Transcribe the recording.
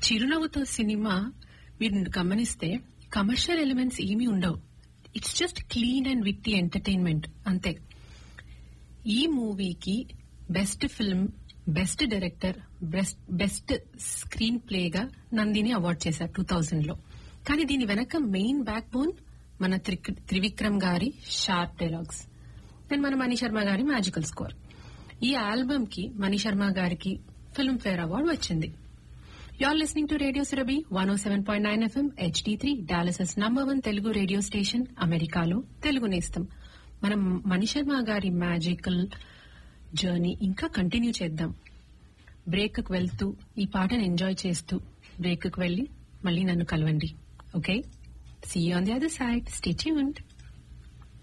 చిరునవ్వుతో సినిమా మీరు గమనిస్తే కమర్షియల్ ఎలిమెంట్స్ ఏమీ ఉండవు it's just clean and with the entertainment అంతే ఈ మూవీకి best film best director best best screen ప్లేగా నందిని అవార్డ్ చేశారు టూ థౌజండ్ లో కానీ దీని వెనక మెయిన్ బ్యాక్ బోన్ మన త్రిక్- త్రివిక్రమ్ గారి షార్ప్ డైలాగ్స్ అండ్ మన మణి శర్మ గారి మ్యాజికల్ స్కోర్ ఈ ఆల్బమ్ కి మణి శర్మ గారికి ఫిల్మ్ ఫేర్ అవార్డు వచ్చింది You're listening to Radio Surabhi 107.9 FM HD3 Dallas' number one Telugu radio station అమెరికాలో తెలుగు నేస్తం మనం మణిశర్మ గారి మ్యాజికల్ జర్నీ ఇంకా కంటిన్యూ చేద్దాం బ్రేక్ కు వెళ్తూ ఈ పాటను ఎంజాయ్ చేస్తూ బ్రేక్ కు వెళ్లి మళ్ళీ నన్ను కలవండి okay see on the other side stay tuned